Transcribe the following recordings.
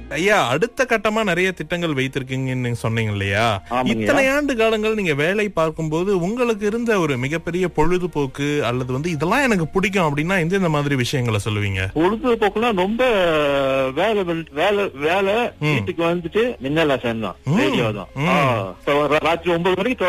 ஐயா அடுத்த கட்டமா நிறைய திட்டங்கள் வைத்திருக்கீங்கன்னு நீங்க சொன்னீங்க இல்லையா ஆமாங்கய்யா. இத்தனை ஆண்டு காலங்கள் நீங்க வேலை பார்க்கும்போது உங்களுக்கு இருந்த ஒரு மிகப்பெரிய பொழுதுபோக்கு அல்லது வந்து இதெல்லாம் எனக்கு பிடிக்கும் அப்படின்னா எந்தெந்த மாதிரி விஷயங்களை சொல்லுவீங்க பொழுதுபோக்குனா ரொம்ப வேலை வெள்- வேலை வேலை வீட்டுக்கு வந்துட்டு மின்னல் அசன் தான் ம். ரேடியோ தான் ம். ஆ, தொ- ராத்திரி ஒன்பது மணிக்கு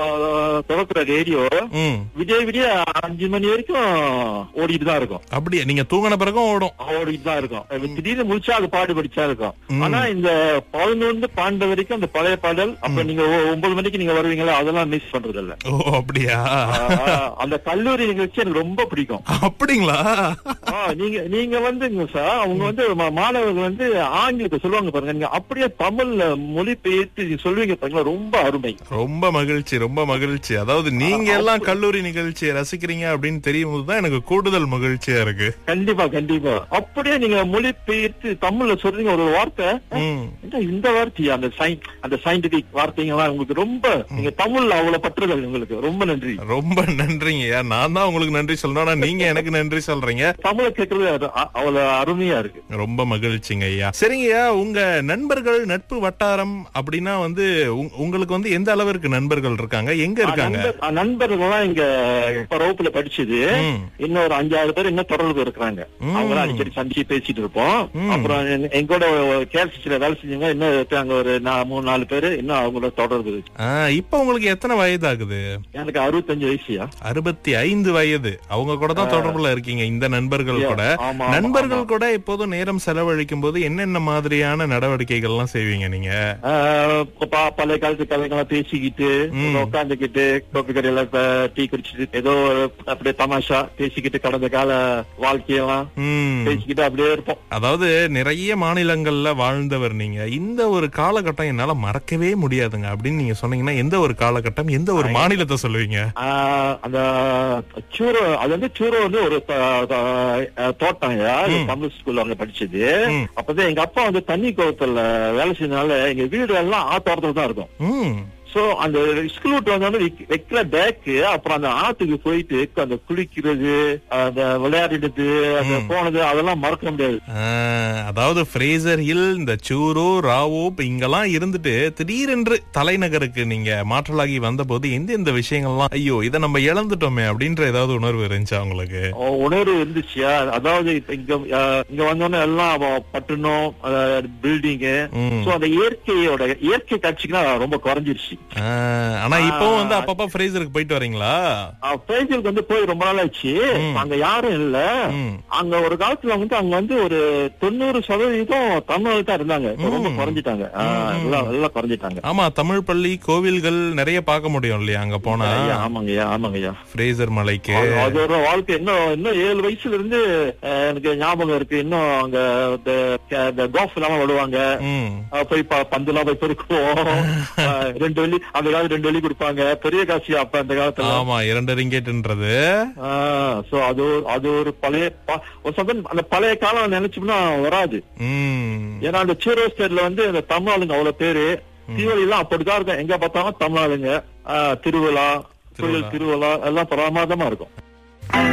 தொ- திறக்கிற ரேடியோ ம் விடிய விடிய அஞ்சு மணி வரைக்கும் ஓடிட்டு தான் இருக்கும் அப்படியே நீங்க தூங்கின பிறகும் ஓடும் ஓடிட்டு தான் இருக்கும் திடீர்னு முடிச்சா அது பாடு படிச்சா இருக்கும் ம். ஆனா இந்த பதினொன்று பன்னெண்டு வரைக்கும் அந்த பழைய பாடல் அப்ப நீங்க ஒ- ஒன்பது மணிக்கு நீங்க வருவீங்களா அதெல்லாம் மிஸ் பண்றது இல்ல ஓ அப்படியா ஆ, அந்த கல்லூரி நிகழ்ச்சி எனக்கு ரொம்ப பிடிக்கும் அப்படிங்களா ஆ, நீங்க நீங்க வந்துங்க சார் அவங்க வந்து மா- மாணவர்கள் வந்து ஆங்கிலத்தை சொல்லுவாங்க பாருங்க நீங்க அப்படியே தமிழ்ல மொழிபெயர்த்து நீங்க சொல்லுவீங்க பாருங்களா ரொம்ப அருமை ரொம்ப மகிழ்ச்சி ரொம்ப மகிழ்ச்சி அதாவது நீங்க எல்லாம் கல்லூரி நிகழ்ச்சியை ரசிக்கிறீங்க அப்படின்னு தெரியும் போதுதான் எனக்கு கூடுதல் மகிழ்ச்சியா இருக்கு கண்டிப்பா கண்டிப்பா அப்படியே நீங்க மொழிபெயர்த்து தமிழ்ல சொல்றீங்க ஒரு வார்த்தை ம் என்ன இந்த வார்த்தையா அந்த சயின் அந்த சயின்டிபிக் வார்த்தைங்கெல்லாம் உங்களுக்கு ரொம்ப நீங்க தமிழ்ல அவ்வளவு பற்றுதல் உங்களுக்கு ரொம்ப நன்றி ரொம்ப நன்றிங்கய்யா நான் தான் உங்களுக்கு நன்றி சொல்லணும் ஆனா நீங்க எனக்கு நன்றி சொல்றீங்க தமிழை கேட்கறது அது அ- அவ்வளவு அருமையா இருக்கு ரொம்ப மகிழ்ச்சிங்க ஐயா சரிங்கய்யா உங்க நண்பர்கள் நட்பு வட்டாரம் அப்படின்னா வந்து உங்க- உங்களுக்கு வந்து எந்த அளவிற்கு நண்பர்கள் இருக்காங்க எங்க இருக்காங்க நண்பர்- அஹ் நண்பர்கள்லாம் இங்க இப்ப ரோப்புல படிச்சது ம். இன்னும் ஒரு அஞ்சாறு பேர் இன்னும் தொடர்பு இருக்கிறாங்க ம். அவங்க அடிக்கடி சந்திச்சு பேசிட்டு இருப்போம் ம். அப்புறம் எங்க- எங்கூட கேல்சிச்சில வேலை செஞ்சவங்க இன்னும் இருக்காங்க ஒரு நா- மூணு நாலு பேரு இன்னும் அவங்களோட தொடர்பு இருக்கு ஆ, இப்ப உங்களுக்கு எத்தனை வயது ஆகுது எனக்கு அறுபத்தஞ்சு வயசுயா அறுபத்தி ஐந்து வயது அவங்க கூட தான் தொடர்புல இருக்கீங்க இந்த நண்பர்கள் கூட ஆமா, ஆமா, நண்பர்கள் கூட இப்போதும் நேரம் செலவழிக்கும் போது என்னென்ன மாதிரியான நடவடிக்கைகள் எல்லாம் செய்வீங்க நீங்க ஆஹ் ப- பழைய காலத்து கதைகள்லாம் பேசிக்கிட்டு ம். உட்காந்துக்கிட்டு கோப்பி கடையில இப்ப டீ குடிச்சிட்டு ஏதோ ஒரு அப்படியே தமாஷா பேசிக்கிட்டு கடந்த கால வாழ்க்கையெல்லாம் ம் பேசிக்கிட்டு அப்படியே இருப்போம் அதாவது நிறைய மாநிலங்கள்ல வாழ்ந்தவர் நீங்க இந்த ஒரு காலகட்டம் என்னால மறக்கவே முடியாதுங்க அப்படின்னு நீங்க சொன்னீங்கன்னா எந்த ஒரு காலகட்டம் எந்த ஒரு மாநிலத்தை சொல்லுவீங்க ஆஹ் அந்த சூரோ அது வந்து சூரோ வந்து ஒரு த- த- தோட்டம் ஐயா. அது தமிழ் ஸ்கூல்ல அவங்க படிச்சது ம். அப்பதான் எங்க அப்பா வந்து தண்ணி கோவத்துல வேலை செஞ்சனால எங்க வீடு எல்லாம் ஆத்தோட்டத்துல தான் இருக்கும் ம் சோ அந்த ஸ்கூல் விட்டு வந்தோடனே வைக்க- வைக்கிற பேக்கு அப்புறம் அந்த ஆத்துக்கு போயிட்டு அந்த குளிக்கிறது அந்த விளையாடிடுது அந்த போனது அதெல்லாம் மறக்க முடியாது ஆ, அதாவது ஃப்ரேசர் ஹில் இந்த சூரோ ராவோ இப்ப இங்கெல்லாம் இருந்துட்டு திடீரென்று தலைநகருக்கு நீங்க மாற்றலாகி வந்தபோது எந்தெந்த விஷயங்கள்லாம் ஐயோ இதை நம்ம இழந்துட்டோமே அப்படின்ற ஏதாவது உணர்வு இருந்துச்சா உங்களுக்கு ஓ, உணர்வு இருந்துச்சியா அதாவது இப்ப இங்க அஹ், இங்க வந்தோடனே எல்லாம் அவ- பட்டணம் பில்டிங்கு ம். சோ அந்த இயற்கையோட இயற்கை காட்சிக்குன்னா ரொம்ப குறைஞ்சிருச்சு ஆ, ஆனா இப்பவும் வந்து அப்பப்ப ஃப்ரேசருக்கு போயிட்டு வரீங்களா பிரேசிலுக்கு வந்து போய் ரொம்ப நாள் ஆச்சு அங்க யாரும் இல்ல ம். அங்க ஒரு காலத்துல வந்து அங்க வந்து ஒரு தொண்ணூறு சதவீதம் தமிழர்கள் தான் இருந்தாங்க இப்ப ரொம்ப குறைஞ்சிட்டாங்க ஆ, எல்லாம் எல்லாம் குறைஞ்சிட்டாங்க ஆமா தமிழ் பள்ளி கோவில்கள் நிறைய பார்க்க முடியும் இல்லையா அங்க போனா ஐயா, ஆமாங்கய்யா ஆமாங்கய்யா ஃப்ரேசர் மலைக்கு அது- அதோட வாழ்க்கை இன்னும் இன்னும் ஏழு வயசுல இருந்து அஹ், எனக்கு ஞாபகம் இருக்கு இன்னும் அங்க இந்த கோஃப் எல்லாம் விடுவாங்க ம் அஹ், போய் ப- பந்துலாம் போய் பெருக்குவோம் அஹ், ரெண்டு வெள்ளி அந்த காலத்துல ரெண்டு வெள்ளி கொடுப்பாங்க பெரிய காசு அப்ப அந்த காலத்துல ஆமா இரண்டு ரிங்கெட்ன்றது சோ அது ஒரு- அது ஒரு பழைய ப- ஒரு சமயம் அந்த பழைய காலம் நினைச்சோம்னா வராது ம் ஏன்னா அந்த சீரோ ஸ்டேட்ல வந்து இந்த தமிழ் ஆளுங்க அவ்வளவு பேரு தீபாவளி எல்லாம் அப்படிதான் இருக்கும் எங்க பார்த்தாலும் தமிழ் ஆளுங்க ஆஹ், திருவிழா கோயில் திருவிழா எல்லாம் பிரமாதமா இருக்கும்